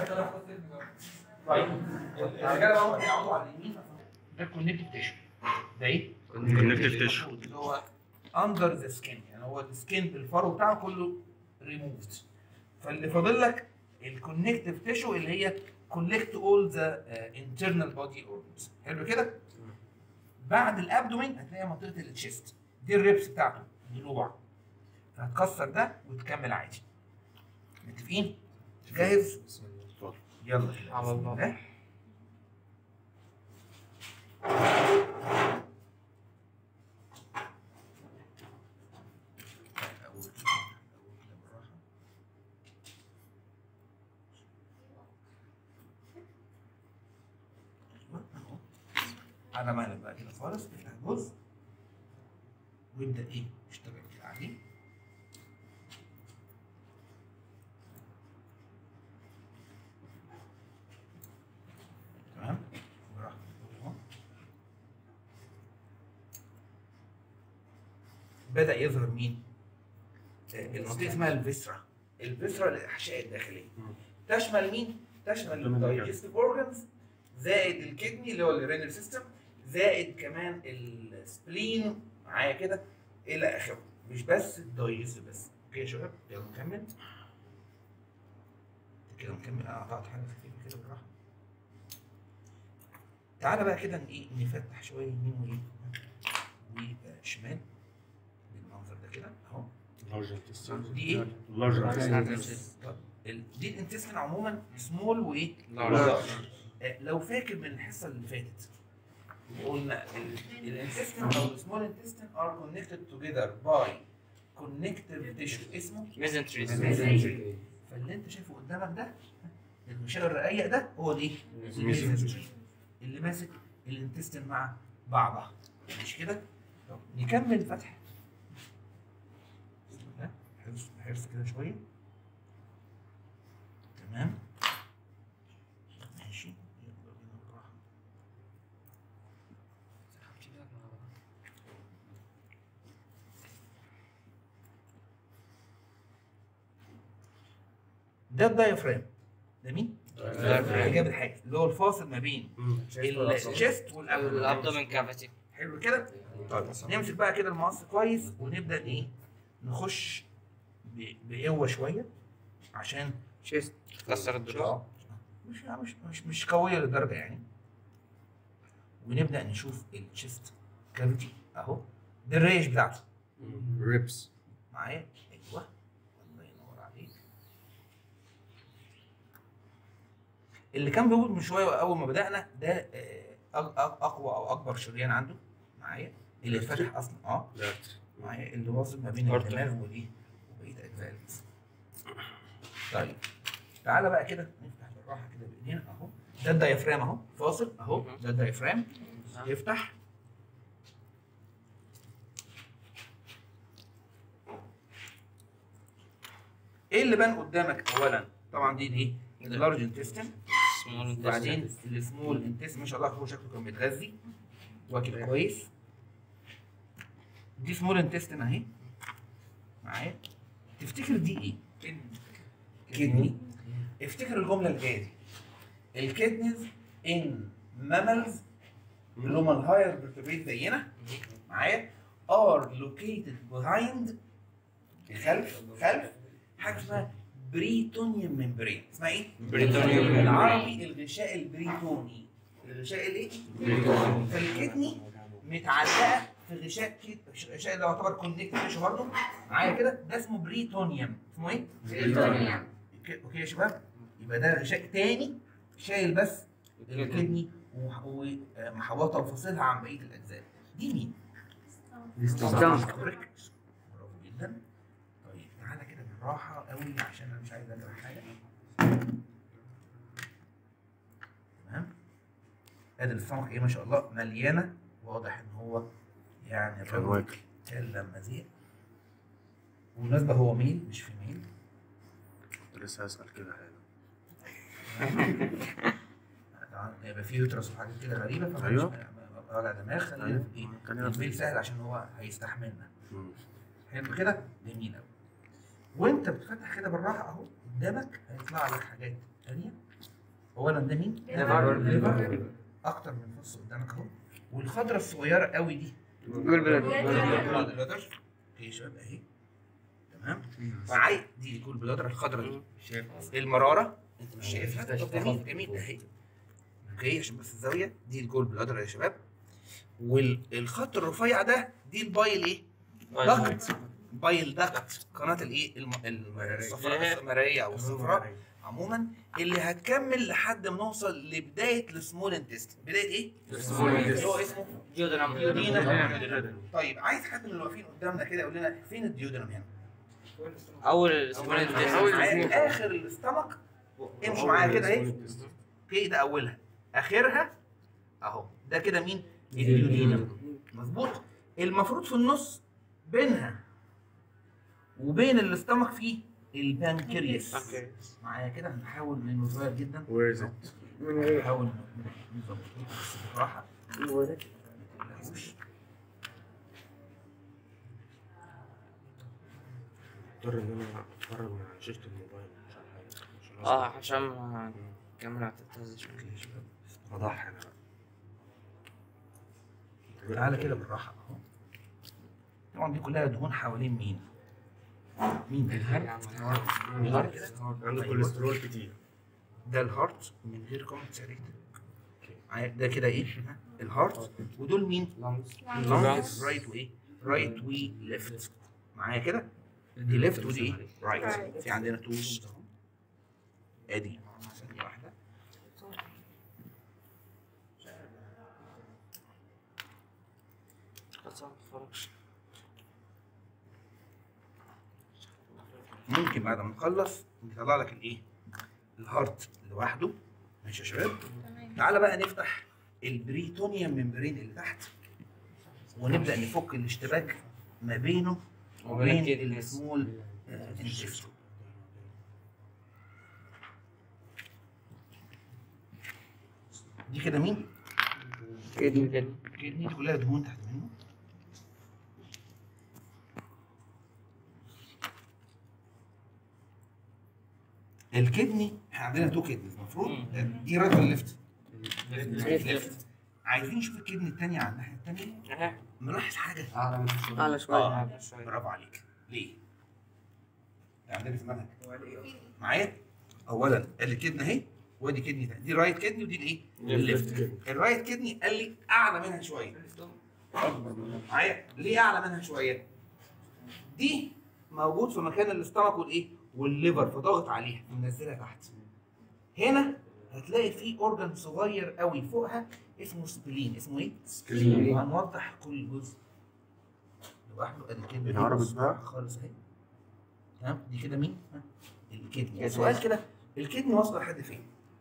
طيب الرجاله بقى هم بيقعدوا على اليمين ده الكونكتيف تيشو ده ايه؟ Connective tissue. اللي هو اندر ذا سكين يعني هو السكين بالفرو بتاعه كله ريموفد فاللي فاضل لك الكونكتيف تيشو اللي هي كولكت اول ذا انترنال بودي اورجنز حلو كده؟ بعد الابدومين هتلاقي منطقه التشيست دي الريبس بتاعته ضلوع فهتكسر ده وتكمل عادي متفقين؟ جاهز؟ يلا كده على بسم الله. الله. أقول كده أقول كده بالراحة. أيوة، أهو. على مهلك بقى كده خالص افتح جزء وابدأ إيه اشتغل كده عليه تمام براحتك أهو. بدأ يظهر مين؟ آه، المنطقة اسمها الفيسرا الفيسرا الأحشاء الداخلية تشمل مين؟ تشمل الدايجستيف اورجنز زائد الكدني اللي هو الرينال سيستم زائد كمان السبلين معايا كده الى اخره مش بس الدايجستيف بس اوكي يا شباب يلا نكمل كده نكمل انا قطعت حاجه خفيفه كده بالراحه تعالى بقى كده ايه نفتح شويه يمين وايه وشمال بالمنظر ده كده اهو large intestine دي ايه؟ large Large intestine طب ال- دي الانتستين عموما سمول وايه؟ Large. آه، لو فاكر من الحصه اللي فاتت قلنا الانتستين او السمول انتستين ار كونكتد توجذر باي كونكتيف تيشو اسمه ميزنتريز mesentery. فاللي انت شايفه قدامك ده الغشاء الرقيق ده هو الايه؟ mesentery. اللي ماسك الانتستين مع بعضها مش كده؟ طب نكمل فتح بسم الله حرص حرص كده شويه تمام ماشي يلا بينا بالراحه ده الدايفرام ده مين؟ Diaphragm. جاب الحاجز اللي هو الفاصل ما بين الشيست والابدومين الابدومين كافيتي حلو كده؟ طيب نمسك بقى كده المقص كويس ونبدا ايه؟ نخش ب- بقوه شويه عشان شيست كسر الضلوع مش مش مش مش قويه للدرجه يعني ونبدا نشوف الشيست كافيتي اهو ده الريش بتاعته ribs معايا ايوه الله ينور عليك اللي كان بيقول من شويه اول ما بدانا ده آه، أق- أق- اقوى او اكبر شريان عنده معايا اللي اتفتح اصلا اه artery معايا اللي واصل ما بين أرض. الدماغ والايه وبقيه اجزاء الجسم طيب تعالى بقى كده نفتح بالراحه كده بايدينا اهو ده الدايفرام اهو فاصل اهو مهم. ده الدايفرام يفتح ايه اللي بان قدامك اولا طبعا دي دي اللارج انتستين سمول وبعدين السمول انتستين ما شاء الله هو شكله كان متغذي واكل كويس دي سمول انتستين اهي معايا تفتكر دي ايه؟ كدني افتكر الجمله الجايه دي الكدنيز ان ماملز اللي هم الهاير فيرتبريت زينا معايا ار لوكيتد بيهايند خلف خلف حاجه اسمها بريتونيوم ممبرين اسمها ايه؟ بريتونيوم بالعربي الغشاء البريتوني الغشاء الايه؟ فالكدني متعلقه في غشاء كده غشاء اللي يعتبر كونكتيف برضه معايا كده ده اسمه بريتونيوم اسمه ايه؟ اوكي اوكي يا شباب يبقى ده غشاء تاني شايل بس الكدني ومح- ومحوطه وفاصلها عن بقيه الاجزاء دي مين؟ برافو جدا طيب تعالى كده بالراحه قوي عشان انا مش عايز اجرح حاجه تمام ادي السمك ايه ما شاء الله مليانه واضح ان هو يعني كان الراجل واكل كان لما زهق بالمناسبه هو ميل مش في ميل كنت لسه هسأل كده حاجة طبعا يبقى فيه يوترس وحاجات كده غريبه فمش أيوة. وجع دماغ خلينا أيوة. في ايه كان يعرف. الميل سهل عشان هو هيستحملنا مم. حلو كده جميل قوي وانت بتفتح كده بالراحه اهو قدامك هيطلع لك حاجات تانية اولا ده مين؟ ليفر. ليفر اكتر من فص قدامك اهو والخضره الصغيره قوي دي جول بلاد جول بلادر اوكي يا شباب اهي تمام معايا دي الجول بلادر الخضراء دي المراره انت مش شايفها طب جميل جميل اهي اوكي عشان بس الزاويه دي الجول بلادر يا شباب والخط الرفيع ده دي البايل ايه؟ دكت بايل دكت قناه الايه؟ الم- الم- الصفراء السمريه او الصفراء عموما اللي هتكمل لحد ما نوصل لبدايه السمول انتست بدايه ايه؟ اللي هو اسمه جودرام ديودينم طيب عايز حد من اللي واقفين قدامنا كده يقول لنا فين الديودينم هنا؟ اول سبرنت معايا اخر الاستمك امشوا معايا كده اهي اوكي ده اولها اخرها اهو ده كده مين؟ الديودينم مظبوط المفروض في النص بينها وبين الاستمك فيه البنكرياس معايا كده هنحاول لانه صغير جدا Where is it? نحاول نظبطه بس بالراحه ما تقلقوش. اضطر ان انا اتفرج من على شاشة الموبايل مش على حاجة عشان اه أصبر. عشان ما الكاميرا تهتز شوية اوكي يا شباب اضحي انا بقى تعالى كده بالراحه اهو طبعا دي كلها دهون حوالين مين؟ مين ده؟ الهارت كده عنده كوليسترول كتير ده الهارت من غير كومنتس يا ريت معايا ده كده ايه؟ ها؟ الهارت ودول مين؟ لانجز رايت وايه؟ رايت وي ليفت معايا كده؟ دي ليفت ودي ايه؟ رايت في عندنا تو اهو ادي ثانيه واحده خلاص ما تتفرجش ممكن بعد ما نخلص نطلع لك الايه؟ الهارت لوحده ماشي يا شباب؟ تعالى بقى نفتح البريتونيوم ممبرين اللي تحت ونبدا نفك الاشتباك ما بينه وبين وبين الكدنس. السمول انتستين دي كده مين؟ كدني كدني الكدني كلها دهون تحت منه الكدني احنا عندنا تو كدنيز المفروض مم. دي رايت ولا ليفت؟ ليفت. ليفت عايزين نشوف الكدني الثانيه على الناحيه الثانيه اهي نلاحظ حاجه اعلى شوية آه. اعلى شوية برافو عليك ليه؟ ده عندنا في المنهج معايا؟ اولا ادي كدني اهي وادي كدني تاني دي رايت كدني ودي الايه؟ الليفت الرايت كدني قال لي اعلى منها شويه معايا؟ ليه اعلى منها شويه؟ دي موجود في مكان الاستمك والايه؟ والليفر فضاغط عليها منزلها تحت هنا هتلاقي في اورجن صغير قوي فوقها اسمه سبلين اسمه ايه؟ سبلين. وهنوضح كل جزء لوحده ادي كده بالعربي بقى؟ خالص اهي تمام دي كده مين؟ ها؟ الكدني كدني. سؤال كده الكدني واصله لحد فين؟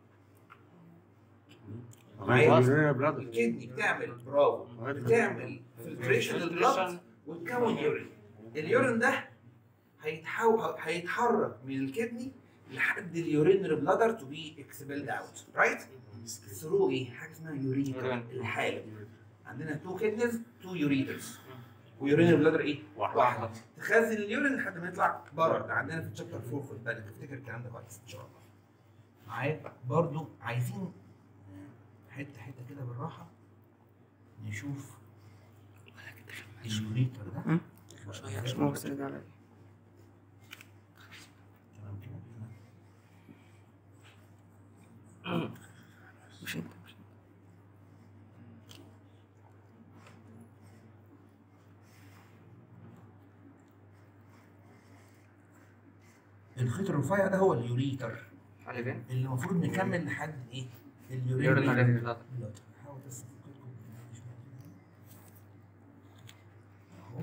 معايا بلاد الكدني بتعمل برافو بتعمل فلتريشن للبلد وتكون يورين اليورين ده هيتحول هيتحرك من الكدني لحد اليورينري بلادر تو بي اكسبلد اوت رايت ثرو ايه حاجه اسمها يوريتر يورين. الحالب عندنا تو كدنز تو يوريترز ويورينري بلادر ايه واحده تخزن اليورين لحد ما يطلع بره ده عندنا في الشابتر 4 خد بالك افتكر الكلام ده كويس ان شاء الله معايا برضو عايزين حته حته كده بالراحه نشوف اليوريتر ده شوية مش موصل على تمام كده بإذن الله. مش انت مش الخيط الرفيع ده هو اليوريتر على فين؟ اللي المفروض نكمل لحد ايه؟ يورين على اليوريتر البلاد. حاول بس افكركم شوية كده. اهو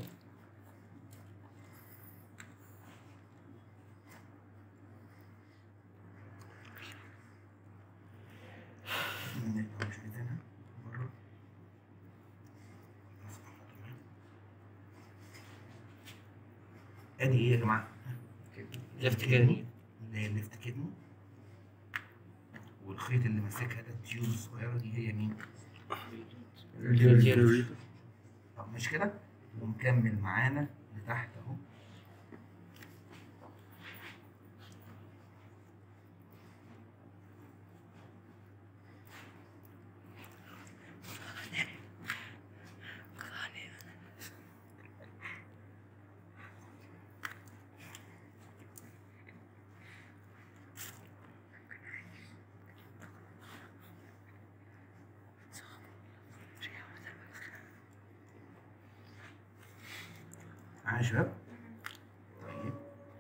نبقى مش عايزينها بره ادي ايه يا جماعه؟ ليفت كدني اللي هي الليفت كدني والخيط اللي ماسكها ده التيوب الصغيره دي هي مين؟ طب مش كده؟ ومكمل معانا لتحت اهو معايا يا شباب طيب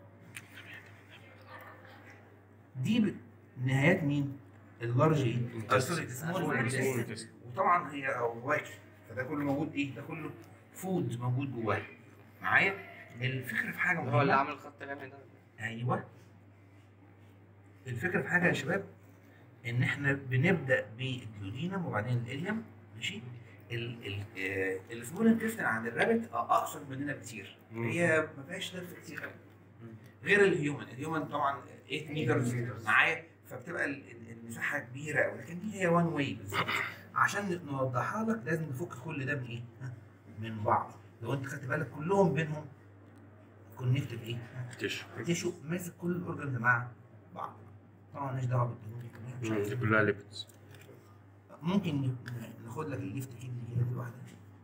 دي ب- نهايات مين؟ اللارج ايه؟ آه، سوري سمول intestine. وطبعا هي واكل فده كله موجود ايه؟ ده كله فود موجود جواه معايا؟ الفكره في حاجه هو اللي مهمه عامل الخط غامق ده ايوه الفكره في حاجه يا شباب ان احنا بنبدا بالديودينم وبعدين الاليم ماشي ال ال آه، السمول انتستين عند الرابت آه، اقصر مننا بكتير هي ما فيهاش لف كتير قوي غير الهيومن الهيومن طبعا 8 متر معايا فبتبقى ال- ال- المساحه كبيره قوي لكن دي هي وان واي بالظبط عشان نوضحها لك لازم نفك كل ده من ايه؟ ها؟ من بعض لو انت خدت بالك كلهم بينهم كونكتد ايه؟ ها؟ تشو فتشو ماسك كل الاورجنز مع بعض طبعا مالناش دعوه بالدهون مش عايز- دي كلها ليبتس ممكن ن- ناخد لك الليفت كدني كده دي واحده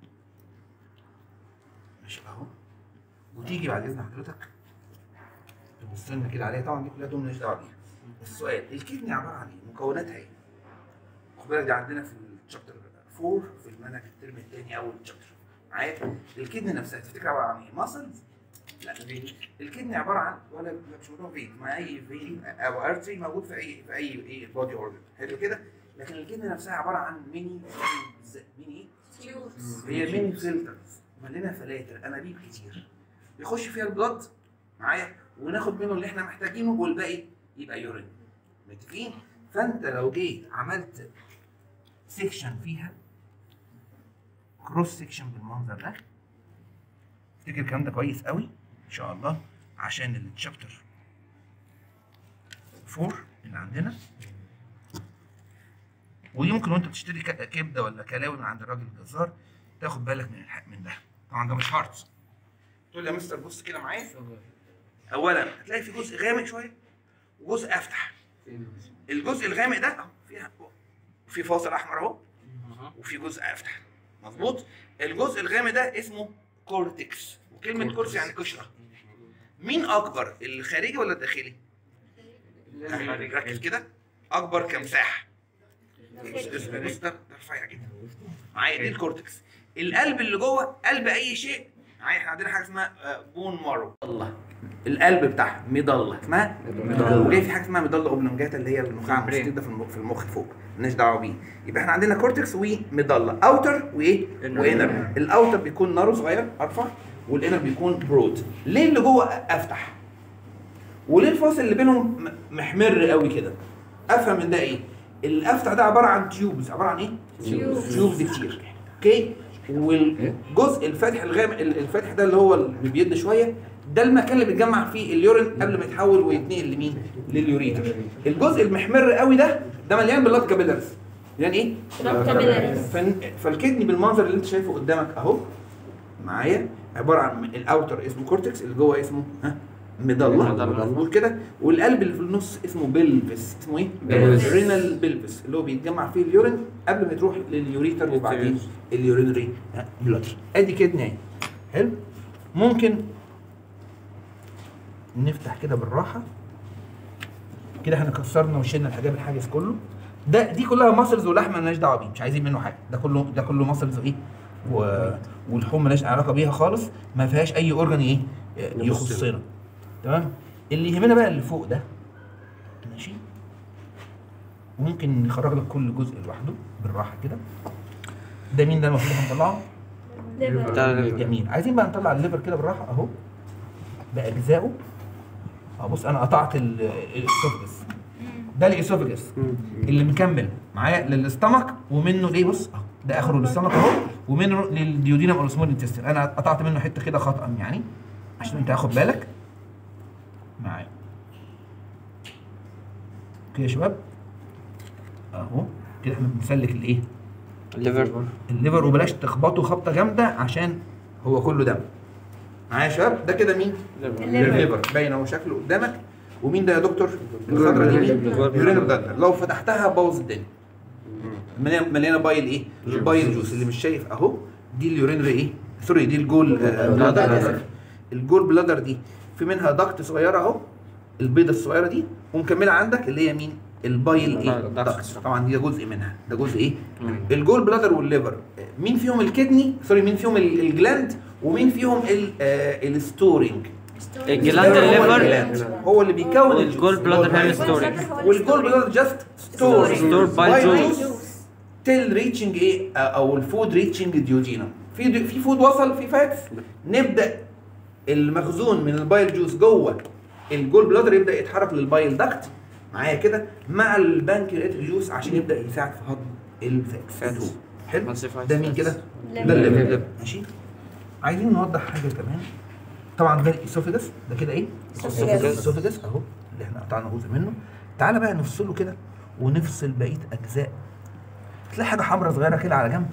ماشي اهو وتيجي بعد اذن حضرتك تبص لنا كده عليها طبعا دي كلها دهون مالناش دعوه بيها السؤال الكدني عباره عن ايه؟ مكوناتها ايه؟ خد بالك دي عندنا في الشابتر 4 في المنهج الترم الثاني اول شابتر معايا الكدني نفسها تفتكر عباره عن ايه؟ ماسلز لا فين الكدني عباره عن ولا لا مش موضوع فين ما اي فين او ارتري موجود في اي في اي ايه بودي اورجن حلو كده لكن الكدني نفسها عباره عن ميني ميني ايه؟ هي ميني فلترز مليانه فلاتر انابيب كتير يخش فيها البلد معايا وناخد منه اللي احنا محتاجينه والباقي يبقى يورين متفقين فانت لو جيت عملت سيكشن فيها كروس سيكشن بالمنظر ده افتكر الكلام ده كويس قوي ان شاء الله عشان الشابتر 4 اللي عندنا ودي ممكن وانت بتشتري ك- كبده ولا كلاوي من عند الراجل الجزار تاخد بالك من الح- من ده طبعا ده مش هارت تقول لي يا مستر بص كده معايا اولا هتلاقي في جزء غامق شويه وجزء افتح الجزء الغامق ده اهو فيها في فاصل احمر اهو وفي جزء افتح مظبوط الجزء الغامق ده اسمه كورتكس وكلمه كورتكس يعني قشره مين اكبر الخارجي ولا الداخلي ركز كده اكبر كمساحه بص بص ده ده رفيع جدا معايا دي الكورتكس القلب اللي جوه قلب اي شيء معايا احنا عندنا حاجه اسمها بون مارو الله القلب بتاعها مضله اسمها وجاي في حاجه اسمها مضله اوبلونجاتا اللي هي النخاع برين. المستدة في المخ في المخ فوق مالناش دعوه بيه يبقى احنا عندنا كورتكس ومضله اوتر وايه وانر الاوتر بيكون نارو صغير ارفع والانر بيكون برود ليه اللي جوه افتح وليه الفاصل اللي بينهم م- محمر قوي كده افهم من ده ايه الافتح ده عباره عن تيوبز عباره عن ايه تيوبز كتير اوكي والجزء الفاتح الغامق ال- الفاتح ده اللي هو اللي بيد شويه ده المكان اللي بيتجمع فيه اليورين قبل ما يتحول ويتنقل لمين لليوريتر الجزء المحمر قوي ده ده مليان باللات كابيلارز يعني ايه فن- فالكدني بالمنظر اللي انت شايفه قدامك اهو معايا عباره عن الاوتر اسمه كورتكس اللي جوه اسمه ها مضله مضلة. مظبوط كده والقلب اللي في النص اسمه بلفس اسمه ايه؟ بلفس. رينال بلفس اللي هو بيتجمع فيه اليورين قبل ما تروح لليوريتر وبعدين اليورينري بلاتر ادي كدني اهي حلو ممكن نفتح كده بالراحه كده احنا كسرنا وشلنا الحجاب الحاجز كله ده دي كلها ماسلز ولحمه مالناش دعوه بيه مش عايزين منه حاجه ده كله ده كله ماسلز وايه و... واللحوم مالناش علاقه بيها خالص ما فيهاش اي اورجان ايه يخصنا تمام اللي يهمنا بقى اللي فوق ده ماشي وممكن نخرج لك كل جزء لوحده بالراحه كده ده مين ده المفروض هنطلعه جميل عايزين بقى نطلع الليفر كده بالراحه اهو باجزائه اه بص انا قطعت ال- الاسوفجس ده الاسوفجس اللي مكمل معايا للاستمك ومنه ايه بص اهو ده اخره الاستمك اهو ومنه للديودينم او السمول انتستين انا قطعت منه حته كده خطا يعني عشان انت تاخد بالك معايا كده يا شباب اهو كده احنا بنسلك الايه الليفر الليفر وبلاش تخبطه خبطه جامده عشان هو كله دم معايا يا شباب ده كده مين الليفر باين اهو شكله قدامك ومين ده يا دكتور الخضره دي مين يورين بلادر لو فتحتها بوظ الدنيا مليانه مليانه بايل ايه بايل جوس اللي مش شايف اهو دي اليورينري ايه سوري دي الجول آه، بلادر آسف. الجول بلادر دي في منها ضغط صغيره اهو البيضه الصغيره دي ومكمله عندك اللي هي مين البايل ايه ضغط. ضغط طبعا دي جزء منها ده جزء ايه الجول بلادر والليفر مين فيهم الكدني سوري مين فيهم ال- الجلاند ومين فيهم الستورنج الجلاند الليفر هو اللي بيكون والجول بلادر هي الستورنج والجول بلادر جاست ستور Stored by juice. تيل ريتشنج ايه او الفود ريتشنج ديوجينا في في فود وصل في فاتس نبدا المخزون من البايل جوز جوه الجول بلادر يبدا يتحرك للبايل داكت معايا كده مع البانكرياتيك جوس عشان يبدا يساعد في هضم الفاتس Fats. حلو Emulsified ده مين fats. كده لا. ده الليفر الليفر. ماشي عايزين نوضح حاجه كمان طبعا ده الاسوفيجاس ده كده ايه Esophagus. الاسوفيجاس اهو اللي احنا قطعنا جزء منه تعالى بقى نفصله كده ونفصل بقيه اجزاء تلاقي حاجه حمراء صغيره كده على جنب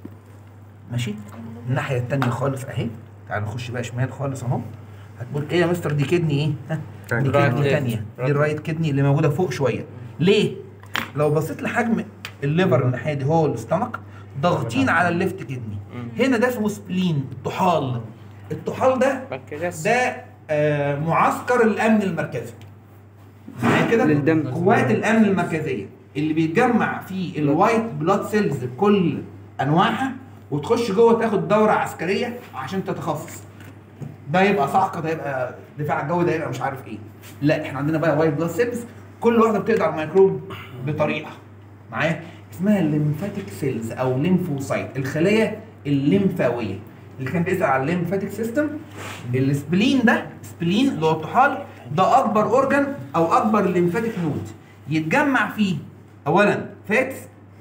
ماشي الناحيه التانية خالص اهي تعال نخش بقى شمال خالص اهو هتقول ايه يا مستر دي كدني ايه ها دي Right كدني leg. تانية دي الرايت كدني اللي موجوده فوق شويه ليه لو بصيت لحجم الليفر الناحيه دي هو الاستمك ضاغطين على الليفت كدني هنا ده اسمه سبلين الطحال الطحال ده بنكرياس ده آه معسكر الامن المركزي معايا كده للدم. قوات الامن المركزيه اللي بيتجمع فيه الوايت بلاد سيلز بكل انواعها وتخش جوه تاخد دوره عسكريه عشان تتخصص ده يبقى صعقه ده يبقى دفاع الجوي ده يبقى مش عارف ايه لا احنا عندنا بقى وايت بلاد سيلز كل واحده بتقضي على الميكروب بطريقه معايا اسمها الليمفاتيك سيلز او ليمفوسايت الخلايا الليمفاويه اللي كان بيسال على الليمفاتيك سيستم السبلين ده سبلين اللي هو الطحال ده اكبر اورجان او اكبر ليمفاتيك نود يتجمع فيه اولا فاتس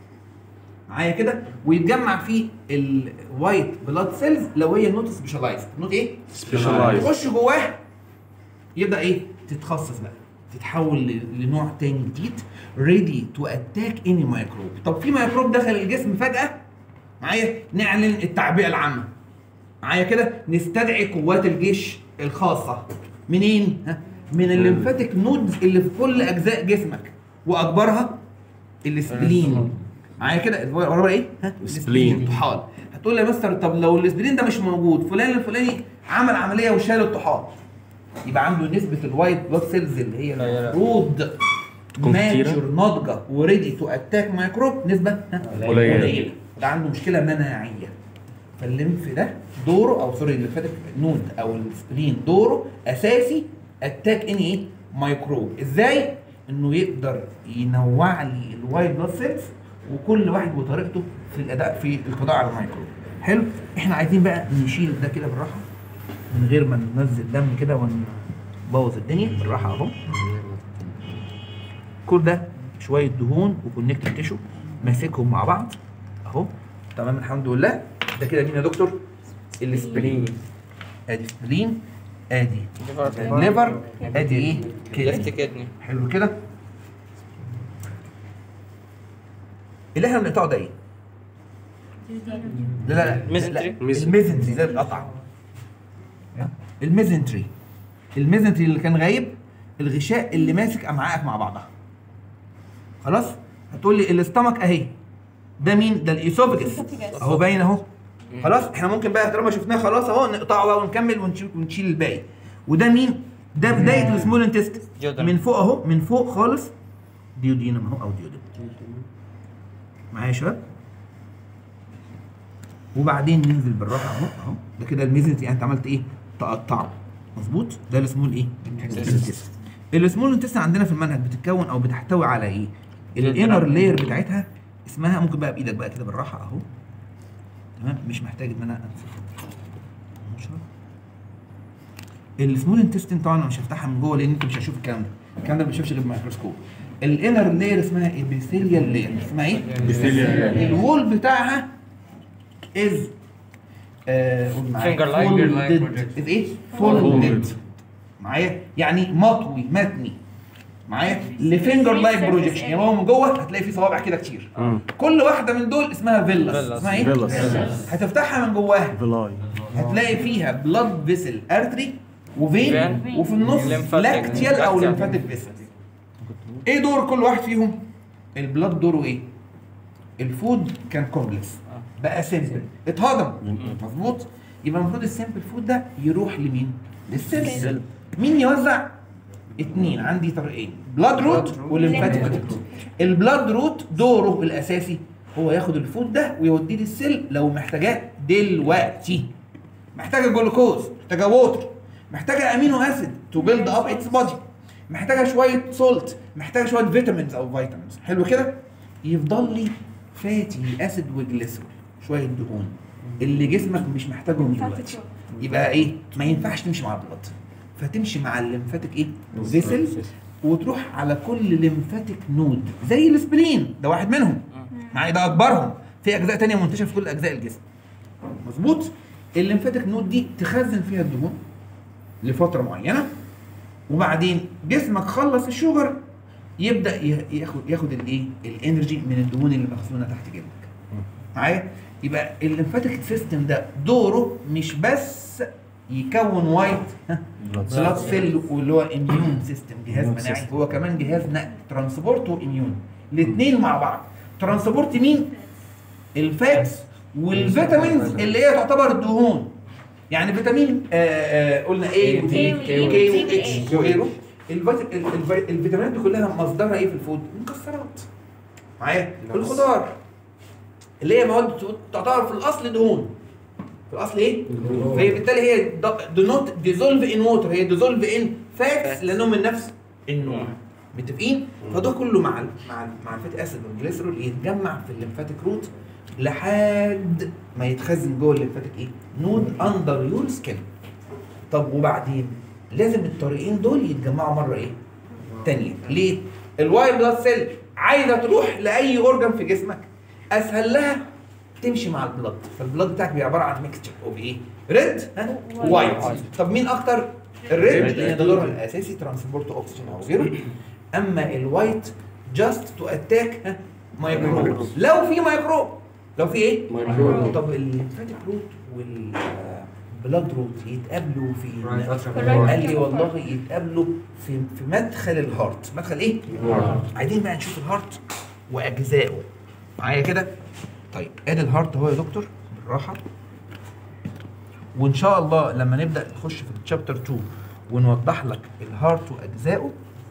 معايا كده ويتجمع فيه الوايت بلاد سيلز لو هي نوت سبيشالايزد نوت ايه؟ سبيشالايز تخش جواه يبدا ايه تتخصص بقى تتحول ل- لنوع تاني جديد ريدي تو اتاك اني ميكروب طب في ميكروب دخل الجسم فجاه معايا نعلن التعبئه العامه معايا كده نستدعي قوات الجيش الخاصه منين ها من الليمفاتيك نودز اللي في كل اجزاء جسمك واكبرها السبلين معايا كده ورا بقى ايه ها السبلين. طحال هتقول لي يا مستر طب لو الاسبرين ده مش موجود فلان الفلاني عمل عمليه وشال الطحال يبقى عنده نسبه الوايت بلاد سيلز اللي هي المفروض تكون كتيرة. ماتشور ناضجه وريدي تو اتاك ميكروب نسبه ها؟ قليلة. قليله ده عنده مشكله مناعيه فالليمف ده دوره او سوري اللي فاتك نود او السبلين دوره اساسي اتاك اني ايه ميكروب ازاي انه يقدر ينوع لي الوايت بلاد سيلز وكل واحد وطريقته في الاداء في القضاء على الميكروب حلو احنا عايزين بقى نشيل ده كده بالراحه من غير ما ننزل دم كده ونبوظ الدنيا بالراحه اهو كل ده شويه دهون وكونكتيف تيشو ماسكهم مع بعض اهو تمام الحمد لله ده كده مين يا دكتور السبلين ادي سبلين ادي الليفر ادي ايه ليفت كده كدني حلو كده اللي احنا بنقطعه ده ايه لا لا لا ميزنتري. لا، الميزنتري ده بيتقطع الميزنتري الميزنتري اللي كان غايب الغشاء اللي ماسك امعائك مع بعضها خلاص هتقول لي الاستمك اهي ده مين ده الايسوفجس Esophagus. اهو باين اهو خلاص احنا ممكن بقى طالما شفناه خلاص اهو نقطعه بقى ونكمل ونشيل ونشيل الباقي وده مين ده بدايه السمول انتست ديودرم. من فوق اهو من فوق خالص ديودينم اهو او ديودينم معايا يا شباب وبعدين ننزل بالراحه اهو اهو ده كده الميزنتري انت عملت ايه تقطعه مظبوط ده السمول ايه intestine. السمول انتستين عندنا في المنهج بتتكون او بتحتوي على ايه الانر لاير بتاعتها اسمها ممكن بقى بايدك بقى كده بالراحه اهو تمام مش محتاج ان انا امسك السمول انتستين طبعا انا مش هفتحها من جوه لان انت مش هتشوف الكلام ده الكلام ده ما بيشوفش غير بالميكروسكوب الانر لاير اسمها ابيثيليال لاير اسمها ايه Epithelial layer. الوول بتاعها از Finger like. Finger like از ايه Folded. فولدد معايا يعني مطوي متني معايا لفينجر لايك بروجيكشن يعني هو من جوه هتلاقي فيه صوابع كده كتير مم. كل واحده من دول اسمها فيلاس فيلاس. اسمها ايه؟ فيلاس. هتفتحها من جواها فيلاي هتلاقي فيها بلاد فيسل ارتري وفين فين؟ وفي النص Lymphatic. لاكتيال او Lacteal. ليمفاتيك فيسل ايه دور كل واحد فيهم؟ البلاد دوره ايه؟ الفود كان كومبلكس بقى سيمبل اتهضم مظبوط يبقى المفروض السيمبل فود ده يروح لمين؟ للسيل مين يوزع؟ اتنين عندي طريقين بلاد روت وليمفاتيك روت البلاد روت دوره الاساسي هو ياخد الفود ده ويوديه للسيل لو محتاجاه دلوقتي محتاجه جلوكوز محتاجه ووتر محتاجه امينو اسيد تو بيلد اب اتس بودي محتاجه شويه سولت محتاجه شويه فيتامينز او فيتامينز حلو كده يفضل لي فاتي اسيد وجليسرول شويه دهون اللي جسمك مش محتاجهم دلوقتي يبقى ايه ما ينفعش تمشي مع البلد فتمشي مع الليمفاتيك ايه فيسل وتروح على كل ليمفاتيك نود زي الاسبرين ده واحد منهم معايا ده اكبرهم في اجزاء تانية منتشره في كل اجزاء الجسم مظبوط الليمفاتيك نود دي تخزن فيها الدهون لفتره معينه وبعدين جسمك خلص الشوجر يبدا ي- ياخد ياخد الايه الانرجي من الدهون اللي مخزونه تحت جلدك معايا يبقى الليمفاتيك سيستم ده دوره مش بس يكون وايت بلاد سيل واللي هو اميون سيستم جهاز Immune مناعي system. هو كمان جهاز نقل ترانسبورت واميون الاثنين مع بعض ترانسبورت مين الفاتس والفيتامينز اللي هي تعتبر الدهون يعني فيتامين آه آه قلنا ايه K و وتي K كي و واتش T. وغيره الفيت- ال- الفي- الفيتامينات دي كلها مصدرها ايه في الفود؟ مكسرات معايا الخضار اللي هي مواد تعتبر في الاصل دهون في الاصل ايه؟ فهي بالتالي هي دو نوت ديزولف ان ووتر هي ديزولف ان فاتس لانهم من نفس النوع متفقين؟ فده كله مع ال مع ال مع الفاتي اسيد والجليسرول يتجمع في الليمفاتيك روت لحد ما يتخزن جوه الليمفاتيك ايه؟ نود اندر يور سكين طب وبعدين لازم الطريقين دول يتجمعوا مره ايه؟ تانية ليه؟ الوايت بلاد سيل عايزه تروح لاي اورجان في جسمك اسهل لها تمشي مع البلد فالبلد بتاعك بيبقى عباره عن ميكستشر اوف ايه؟ ريد ها وايت طب مين اكتر؟ الريد لان ده دورها الاساسي ترانسبورت اوكسجين او غيره اما الوايت جاست تو اتاك مايكروب لو في مايكروب لو في ايه؟ مايكروب. طب الليمفاتيك روت والبلاد روت يتقابلوا في Right. قال لي والله يتقابلوا في في مدخل الهارت مدخل ايه؟ عايزين بقى نشوف الهارت واجزائه معايا كده طيب ادي الهارت اهو يا دكتور بالراحه وان شاء الله لما نبدا نخش في الشابتر 2 ونوضح لك الهارت واجزائه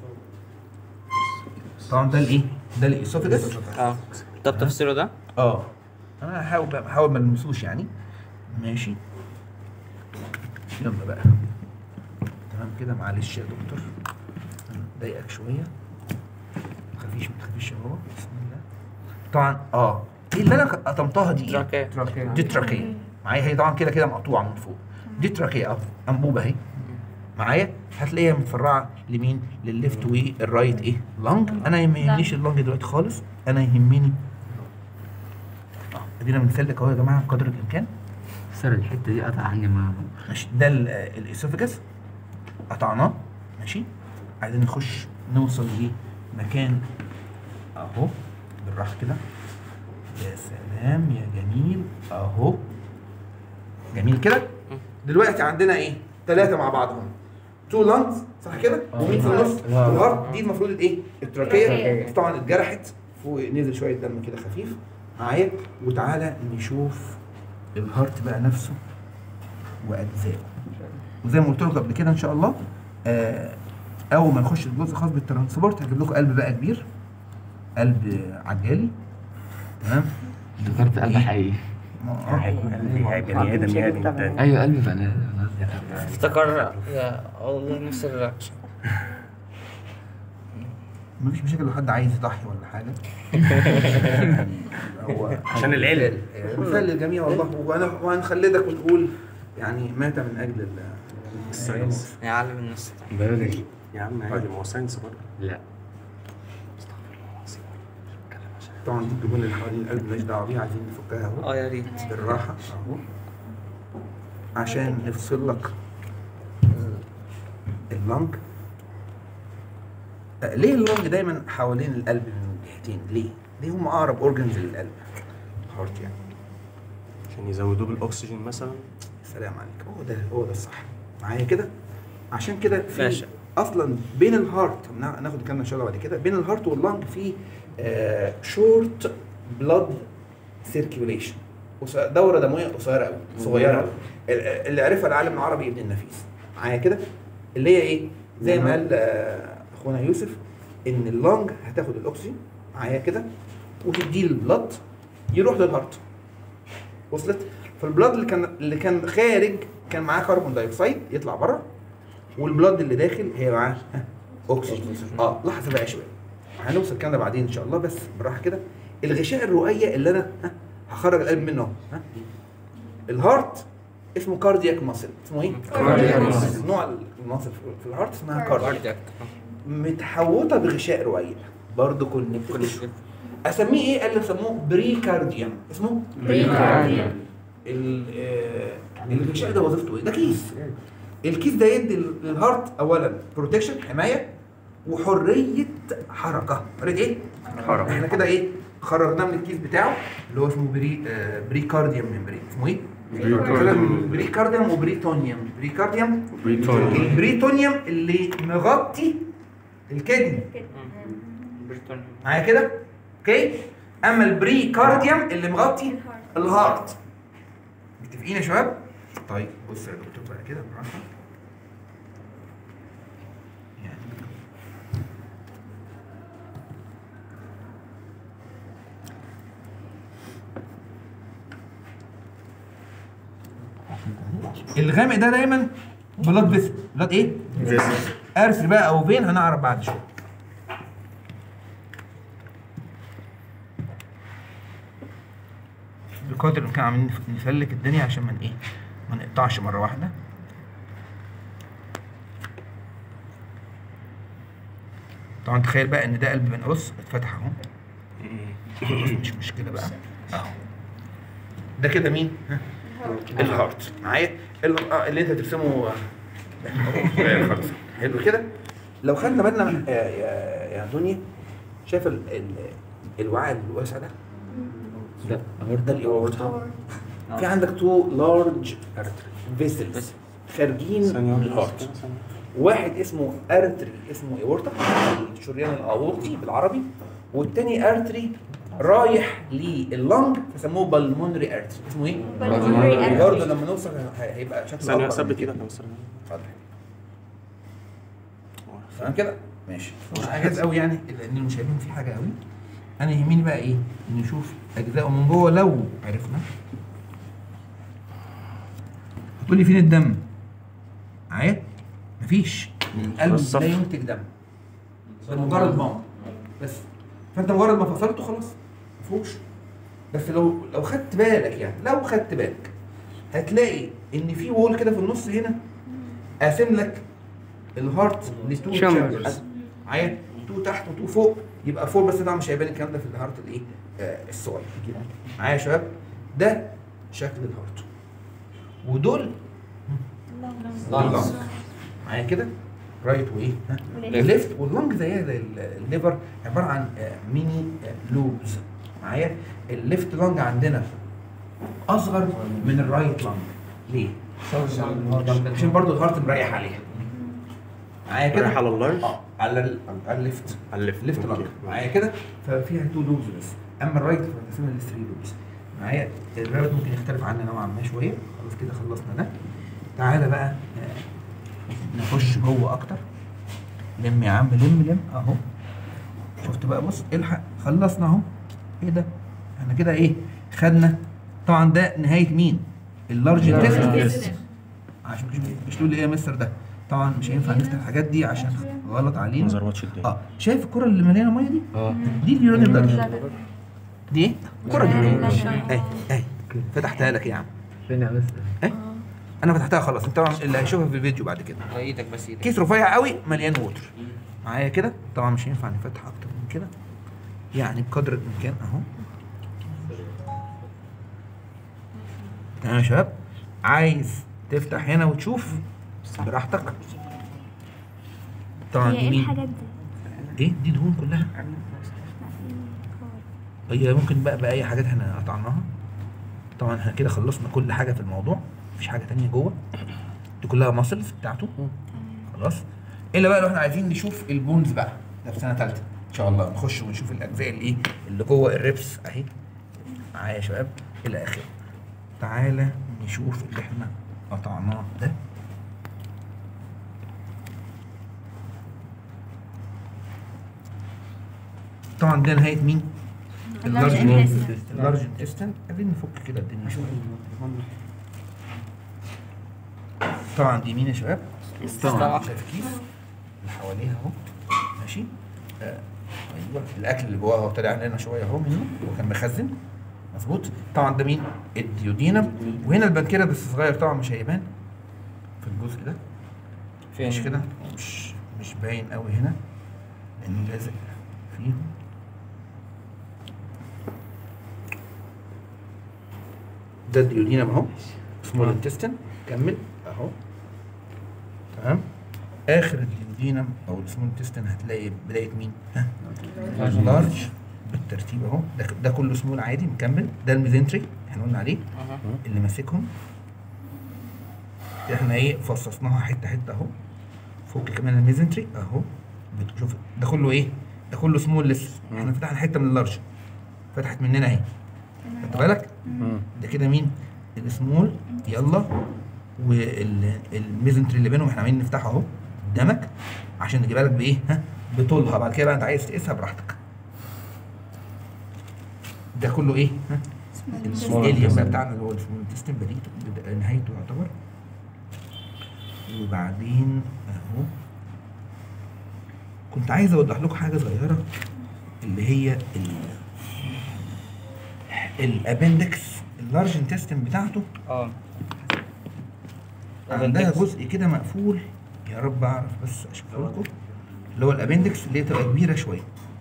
طبعا ده الايه؟ ده الاسوفيجس اه طب تفسيره ده؟ اه انا هحاول بقى هحاول ما نلمسوش يعني ماشي يلا بقى تمام كده معلش يا دكتور أنا ضايقك شويه ما تخافيش ما تخافيش يا بابا بسم الله طبعا اه دي اللي انا قطمتها دي إيه؟ تراكية دي تراكيه معايا هي طبعا كده كده مقطوعه من فوق دي تراكيه اهو انبوبه اهي معايا هتلاقيها متفرعه لمين للليفت والرايت ايه لانج انا ما يهمنيش اللانج دلوقتي خالص انا يهمني اه ادينا بنسلك اهو يا جماعه بقدر الامكان سر الحته دي قطع عني ما ماشي ده ال- آه، الاسوفجس قطعناه ماشي عايزين نخش نوصل لمكان اهو بالراحه كده يا سلام يا جميل اهو جميل كده دلوقتي عندنا ايه ثلاثه مع بعضهم تو لانجز صح كده ومين في النص الهارت دي المفروض الايه التراكيه بس طبعا اتجرحت فوق نزل شويه دم كده خفيف معايا وتعالى نشوف الهارت بقى نفسه واجزائه وزي ما قلت لكم قبل كده ان شاء الله آه اول ما نخش الجزء الخاص بالترانسبورت هجيب لكم قلب بقى كبير قلب عجالي تمام افتكرت قلب حقيقي بني ادم يعني انت ايوه قلب بني ادم افتكر يا والله نفس الرياكشن مفيش مشاكل لو حد عايز يضحي ولا حاجه يعني هو عشان العلم. مثال- مثال للجميع والله وانا وهنخلدك ونقول يعني مات من اجل ال- الساينس يعلم الناس بيولوجي يا عم عادي ما هو ساينس برضه لا طبعا دي الدهون اللي حوالين القلب ماليش دعوه بيها عايزين نفكها اهو اه يا ريت بالراحه اهو عشان نفصل لك اللنج آه، ليه اللنج دايما حوالين القلب من جهتين ليه؟ ليه هم اقرب اورجنز للقلب الهارت يعني عشان يزودوه بالاكسجين مثلا سلام عليك هو ده هو ده الصح معايا كده عشان كده في فاشل. اصلا بين الهارت هنا- هناخد الكلام ده ان شاء الله بعد كده بين الهارت واللنج في شورت بلاد سيركيوليشن دوره دمويه قصيره قوي صغيره قوي ال- اللي عرفها العالم العربي ابن النفيس معايا كده اللي هي ايه زي ما قال آه، اخونا يوسف ان اللنج هتاخد الاكسجين معايا كده وتديه البلد يروح للهارت وصلت فالبلاد اللي كان اللي كان خارج كان معاه كربون دايوكسيد يطلع بره والبلاد اللي داخل هي معاه ها، اكسجين اه لحظه بقى يا شباب هنوصل الكلام ده بعدين ان شاء الله بس بالراحه كده الغشاء الرئويه اللي انا ها هخرج القلب منه أهو، ها الهارت اسمه كاردياك ماسل اسمه ايه؟ Cardiac muscle. نوع الماسل في الهارت اسمها كاردياك كاردياك متحوطه بغشاء رئوي برضه كونكتيف اسميه ايه؟ قال لي سموه بريكارديوم اسمه بريكارديوم. ال- آه، الغشاء ده وظيفته ايه؟ ده كيس الكيس ده يدي للهارت اولا بروتكشن حمايه وحريه حركه حريه ايه؟ حركه احنا كده ايه؟ خرجناه من الكيس بتاعه اللي هو اسمه بري آه بريكارديوم ممبرين اسمه ايه؟ بريكارديوم. بريكارديوم وبريتونيوم بريكارديوم بريتونيوم البريتونيوم اللي مغطي الكدني معايا كده اوكي اما البريكارديوم اللي مغطي الهارت متفقين يا شباب طيب بص يا دكتور بقى كده براحتك يعني الغامق ده دايما بلاد فيسل بلاد ايه؟ ارسل بقى او فين هنعرف بعد شويه بقدر الامكان عاملين نف- نسلك الدنيا عشان ما ايه ما نقطعش مره واحده طبعا تخيل بقى ان ده قلب بين قص اتفتح اهو خلاص مش مشكله بقى اهو ده كده مين؟ ها؟ الهارت معايا ال- آه، اللي انت ترسمه آه، خلاص حلو كده لو خدنا بالنا من- يا يا يا دنيا شايف ال- ال- الوعاء الواسع ده ده ده الاورطه في عندك تو لارج فيسلز خارجين من الهارت واحد اسمه ارتري اسمه ايورتا الشريان الاورطي بالعربي والتاني ارتري رايح لللنج فسموه بالمونري ارتري اسمه ايه؟ Pulmonary artery. برضه لما نوصل هي- هيبقى شكله ثانية أكبر من ثبت كده. ايدك يا مستر اتفضل تمام كده ماشي مش عاجز قوي يعني لان مش هيبان في حاجه قوي انا يهمني بقى ايه نشوف اجزائه من جوه لو عرفنا هتقول لي فين الدم معايا مفيش القلب بالظبط. لا ينتج دم ده مجرد بامب بس فانت مجرد ما فصلته خلاص مفهوش بس لو لو خدت بالك يعني لو خدت بالك هتلاقي ان في وول كده في النص هنا قاسم لك الهارت لتو Chambers. تشامبرز معايا تو تحت وتو فوق يبقى فوق بس ده مش هيبان الكلام ده في الهارت الايه آه الصغير معايا يا شباب ده شكل الهارت ودول اللنج معايا كده رايت وايه ها الليفت واللنج زيها زي ال- الليفر عباره عن آه، ميني آه، لوبز معايا الليفت لانج عندنا اصغر من الرايت لانج ليه؟ عشان برضو الهارت مريح عليها معايا كده رايح على اللارج اه على ال- على الليفت على الليفت الليفت لانج أوكي. معايا كده ففيها تو لوبز بس اما الرايت فبتقسمها لثري لوبز معايا الرايت ممكن يختلف عننا نوعا ما شويه خلاص كده خلصنا ده تعالى بقى آه، نخش جوه اكتر لم يا عم لم لم اهو شفت بقى بص الحق خلصنا اهو ايه ده احنا كده ايه خدنا طبعا ده نهايه مين اللارج انتستين عشان مش مش تقول لي ايه يا مستر ده طبعا مش هينفع نفتح الحاجات دي عشان غلط ما علينا زروتش الدنيا اه شايف الكره اللي مليانه ميه دي اه دي اليوراني بلاد دي ايه الكره دي Urinary اهي اهي فتحتها لك يا عم فين يا مستر؟ انا فتحتها خلاص انت طبعا اللي هيشوفها في الفيديو بعد كده ايدك بس ايدك كيس رفيع قوي مليان ووتر معايا كده طبعا مش هينفع نفتح اكتر من كده يعني بقدر الامكان اهو تمام يا شباب عايز تفتح هنا وتشوف براحتك طبعا هي دي ايه مين الحاجات دي؟ ايه دي دهون كلها هي ممكن بقى باي حاجات احنا قطعناها طبعا احنا كده خلصنا كل حاجه في الموضوع مفيش حاجه تانية جوه دي كلها ماسلز بتاعته خلاص الا بقى لو احنا عايزين نشوف البونز بقى ده في سنه ثالثه ان شاء الله نخش ونشوف الاجزاء اللي ايه اللي جوه الريبس اهي معايا يا شباب الى اخره تعالى نشوف اللي احنا قطعناه ده طبعا ده نهايه مين اللارج Large intestine. اللارج انتستين عايزين نفك كده الدنيا شويه طبعا دي مين يا شباب؟ طبعا شايف الكيس اللي حواليها اهو ماشي آه. ايوه الاكل اللي جواها ابتدى علينا شويه اهو منه هو كان مخزن مظبوط طبعا ده مين؟ الديودينم وهنا البنكيرة بس صغير طبعا مش هيبان في الجزء ده مش فين كده مش مش باين قوي هنا لانه لازق فيهم ده الديودينم اهو سمول انتستين كمل اهو تمام اخر الديودينم او السمول انتستين هتلاقي بدايه مين؟ ها؟ لارج بالترتيب اهو ده, ده كله سمول عادي مكمل ده الميزنتري احنا قلنا عليه أها. اللي ماسكهم احنا ايه فصصناها حته حته اهو فوق كمان الميزنتري اهو بتشوف ده كله ايه ده كله سمول لسه احنا فتحنا حته من اللارج فتحت مننا اهي خدت بالك ده كده مين السمول يلا والميزنتري اللي بينهم احنا عمالين نفتحه اهو قدامك عشان نجيبها لك بايه ها بطولها بعد كده بقى انت عايز تقيسها براحتك ده كله ايه ها الاليوم بقى بتاعنا اللي هو السمول انتستين بديته بدا- نهايته يعتبر وبعدين اهو كنت عايز اوضح لكم حاجه صغيره اللي هي ال الابندكس اللارج انتستين بتاعته اه عندها Appendix. جزء كده مقفول يا رب اعرف بس اشوفه لكم اللي هو الابندكس اللي هي تبقى كبيره شويه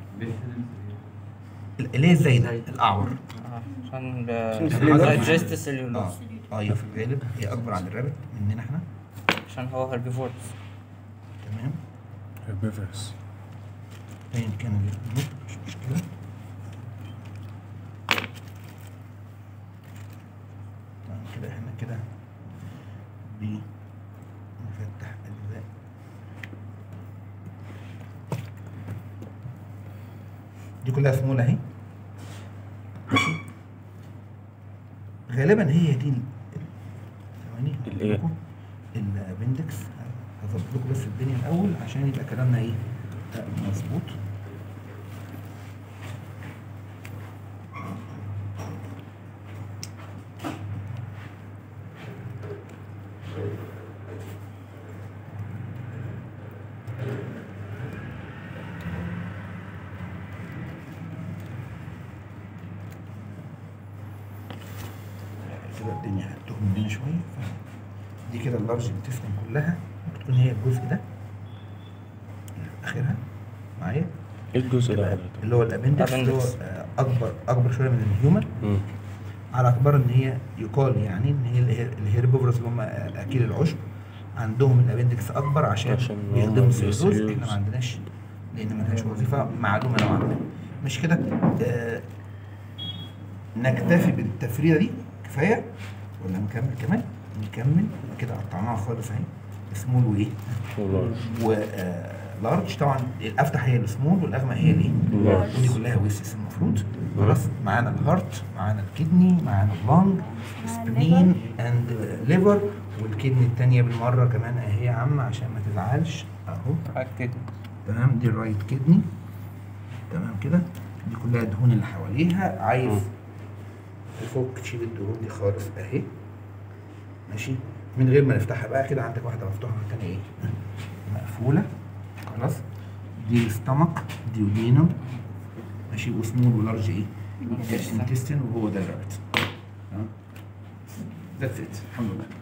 اللي هي ازاي ده الاعور آه، عشان الحجر. دايجست اه سيلولوز اه هي في الغالب هي اكبر عن الرابت مننا احنا عشان هو هربيفورس تمام هيربيفرس ايا كان النطق مش مشكله تمام كده احنا كده بنفتح اجزاء دي كلها سمول اهي ماشي غالبا هي دي ال- ثواني الإيه؟ الابندكس هظبط لكم بس الدنيا الاول عشان يبقى كلامنا ايه آه، مظبوط كده الدنيا هتتوه مننا شويه ف- دي كده اللارج انتستين كلها ممكن تكون هي الجزء ده اخرها معايا ايه الجزء ده اللي هو الابندكس اللي هو Appendix. آه، اكبر اكبر شويه من الهيومن مم. على اعتبار ان هي يقال يعني ان هي الهير- الهيربيفورس اللي هم آه، اكيل العشب عندهم الابندكس اكبر عشان عشان هم بيخدموا السيلوز بيسيلوز. احنا ما عندناش لان ما لهاش وظيفه معلومه نوعا ما مش كده آه نكتفي بالتفريده دي كفايه ولا نكمل كمان نكمل كده قطعناها خالص اهي سمول وايه والله ولارج طبعا الافتح هي السمول والاغمق هي الايه Large. ودي كلها ويسس المفروض خلاص معانا الهارت معانا الكدني معانا اللنج سبلين اند ليفر والكدني التانية بالمرة كمان اهي يا عم عشان ما تزعلش اهو اكد تمام دي الرايت كدني تمام كده دي كلها الدهون اللي حواليها عايز تفك تشيل الدهون دي خالص اهي ماشي من غير ما نفتحها بقى كده عندك واحده مفتوحه والتانيه ايه مقفوله خلاص دي ستمك ديودينم ماشي وسمول ولارج ايه انتستين وهو ده الرابط تمام ذاتس ات الحمد لله